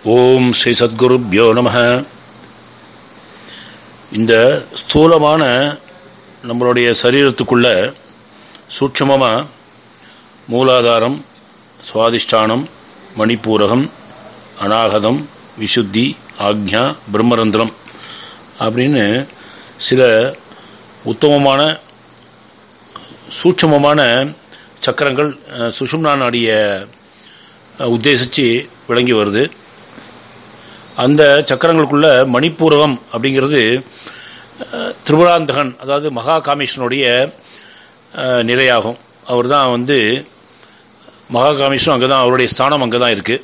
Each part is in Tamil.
ஓம் ஸ்ரீ சத்குருப்யோ நம இந்த ஸ்தூலமான நம்மளுடைய சரீரத்துக்குள்ள சூட்சமமாக மூலாதாரம் சுவாதிஷ்டானம் மணிப்பூரகம் அநாகதம் விசுத்தி ஆக்ஞா பிரம்மரந்திரம் அப்படின்னு சில உத்தமமான சூட்சமமான சக்கரங்கள் அஹ், சுஷும்னா நாடிய அஹ், உத்தேசித்து விளங்கி வருது அந்த சக்கரங்களுக்குள்ள மணிப்பூரகம் அப்படிங்கிறது அஹ், திரிபுராந்தகன் அதாவது மகா காமேஸ்வனுடைய அஹ், நிலையாகும் அவர் தான் வந்து மகா காமேஸ்வரன் அங்கே தான் அவருடைய ஸ்தானம் அங்கே தான் இருக்குது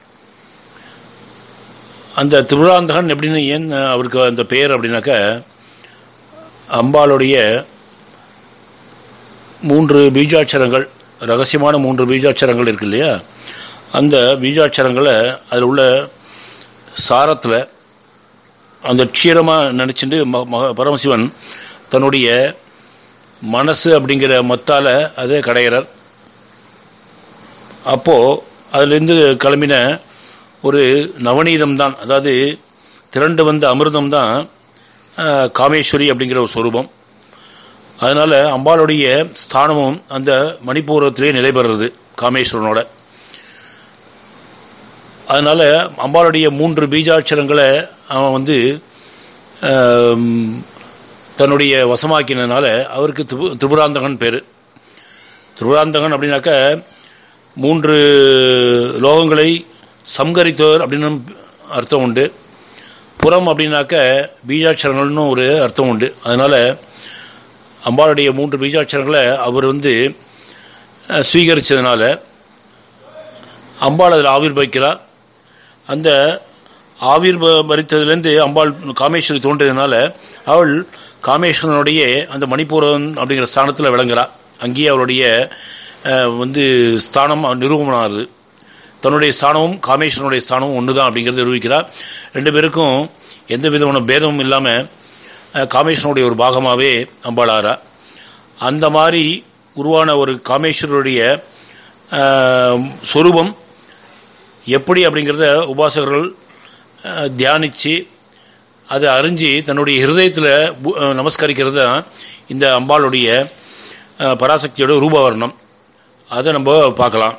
அந்த திரிபுராந்தகன் எப்படின்னு ஏன் அவருக்கு அந்த பெயர் அப்படின்னாக்க அம்பாளுடைய மூன்று பீஜாட்சரங்கள் ரகசியமான மூன்று பீஜாட்சரங்கள் இருக்கு இல்லையா அந்த பீஜாட்சரங்களை அதில் உள்ள சாரத்தில் அந்த க்ஷீரமாக நினச்சிட்டு ம மக பரமசிவன் தன்னுடைய மனசு அப்படிங்கிற மத்தால் அதை கடையிறார் அப்போது அதுலேருந்து கிளம்பின ஒரு நவநீதம் தான் அதாவது திரண்டு வந்த அமிர்தம் தான் அஹ், காமேஸ்வரி அப்படிங்கிற ஒரு சொரூபம் அதனால் அம்பாளுடைய ஸ்தானமும் அந்த மணிப்பூரத்திலே நிலை பெறுறது காமேஸ்வரனோட அதனால் அம்பாளுடைய மூன்று பீஜாட்சரங்களை அவன் வந்து ஆம், தன்னுடைய வசமாக்கினதுனால அவருக்கு திபு திரிபுராந்தகன் பேர் திரிபுராந்தகன் அப்படின்னாக்க மூன்று லோகங்களை சம்கரித்தவர் அப்படின்னு அர்த்தம் உண்டு புறம் அப்படின்னாக்க பீஜாட்சரங்கள்னு ஒரு அர்த்தம் உண்டு அதனால் அம்பாளுடைய மூன்று பீஜாட்சரங்களை அவர் வந்து அஹ், ஸ்வீகரித்ததுனால அம்பாள் அதில் ஆவிர்வகிக்கிறார் அந்த ஆவிர்வரித்ததுலேருந்து அம்பாள் காமேஸ்வரி தோன்றியதுனால அவள் காமேஸ்வரனுடைய அந்த மணிப்பூரன் அப்படிங்கிற ஸ்தானத்தில் விளங்குறாள் அங்கேயே அவளுடைய அஹ், வந்து ஸ்தானம் நிரூபணம் ஆகுது தன்னுடைய ஸ்தானமும் காமேஸ்வரனுடைய ஸ்தானமும் ஒன்று தான் அப்படிங்கிறத நிரூபிக்கிறார் ரெண்டு பேருக்கும் எந்த விதமான பேதமும் இல்லாமல் அஹ், காமேஸ்வரனுடைய ஒரு பாகமாகவே அம்பாள் ஆறா அந்த மாதிரி உருவான ஒரு காமேஸ்வரருடைய அஹ், சொரூபம் எப்படி அப்படிங்கிறத உபாசகர்கள் அஹ், தியானித்து அதை அறிஞ்சு தன்னுடைய ஹிருதயத்தில் நமஸ்கரிக்கிறது தான் இந்த அம்பாளுடைய அஹ், பராசக்தியோட ரூபவர்ணம் அதை நம்ம பார்க்கலாம்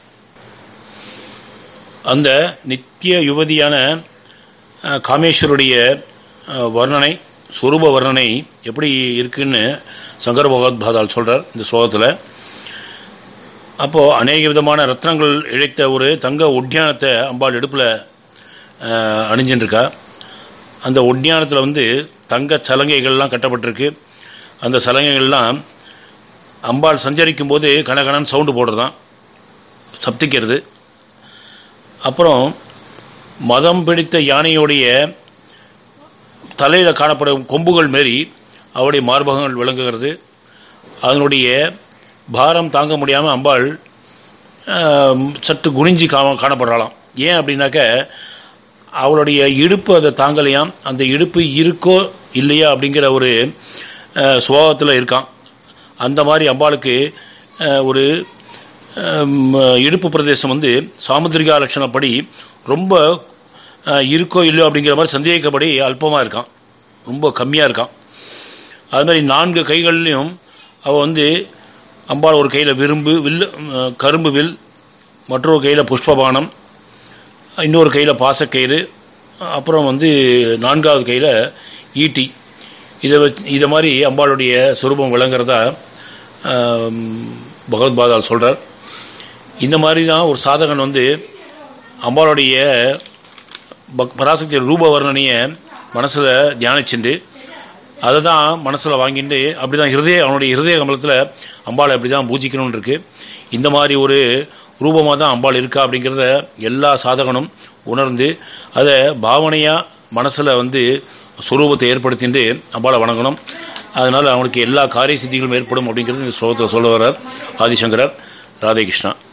அந்த நித்திய யுவதியான அஹ், காமேஸ்வருடைய அஹ், வர்ணனை சொரூப வர்ணனை எப்படி இருக்குன்னு சங்கர பகவத்பாதால் சொல்கிறார் இந்த ஸ்லோகத்தில் அப்போது அநேக விதமான ரத்னங்கள் இழைத்த ஒரு தங்க ஒட்டியானத்தை அம்பாள் இடுப்பில் அணிஞ்சுட்டுருக்கா அந்த ஒட்டியானத்தில் வந்து தங்க சலங்கைகள்லாம் கட்டப்பட்டிருக்கு அந்த சலங்கைகள்லாம் அம்பாள் சஞ்சரிக்கும் போது கனகனன்னு சவுண்டு போடுறதான் சப்திக்கிறது அப்புறம் மதம் பிடித்த யானையுடைய தலையில் காணப்படும் கொம்புகள் மாரி அவருடைய மார்பகங்கள் விளங்குகிறது அதனுடைய பாரம் தாங்க முடியாமல் அம்பாள் ஆம், சற்று குனிஞ்சி கா காணப்படுறாளாம் ஏன் அப்படின்னாக்க அவளுடைய இடுப்பு அதை தாங்கலையாம் அந்த இடுப்பு இருக்கோ இல்லையா அப்படிங்கிற ஒரு சுபாவத்தில் இருக்கான் அந்த மாதிரி அம்பாளுக்கு அஹ், ஒரு ஆம், இடுப்பு பிரதேசம் வந்து சாமுத்திரிகா லட்சணப்படி ரொம்ப அஹ், இருக்கோ இல்லையோ அப்படிங்கிற மாதிரி சந்தேகிக்கப்படி அல்பமாக இருக்கான் ரொம்ப கம்மியாக இருக்கான் அது மாதிரி நான்கு கைகள்லையும் அவள் வந்து அம்பாள் ஒரு கையில் விரும்பு வில் அஹ், கரும்பு வில் மற்றொரு கையில் புஷ்பபானம் இன்னொரு கையில் பாசக்கயிறு அப்புறம் வந்து நான்காவது கையில் ஈட்டி இதை வச் இதை மாதிரி அம்பாளுடைய சுரூபம் விளங்குறதா ஆம், பகவத்பாதால் சொல்கிறார் இந்த மாதிரி தான் ஒரு சாதகன் வந்து அம்பாளுடைய பக் பராசக்தி ரூப வர்ணனையை மனசில் தியானிச்சுண்டு அதை தான் மனசில் வாங்கிட்டு அப்படி தான் ஹிருதய அவனுடைய ஹிருதய கமலத்தில் அம்பாளை அப்படி தான் பூஜிக்கணும்னு இருக்கு இந்த மாதிரி ஒரு ரூபமாக தான் அம்பாள் இருக்கா அப்படிங்கிறத எல்லா சாதகனும் உணர்ந்து அதை பாவனையாக மனசில் வந்து சுரூபத்தை ஏற்படுத்திட்டு அம்பாளை வணங்கணும் அதனால் அவனுக்கு எல்லா காரிய சித்திகளும் ஏற்படும் அப்படிங்கிறது இந்த ஸ்லோகத்தில் சொல்ல வர்றார் ஆதிசங்கரர் ராதே கிருஷ்ணா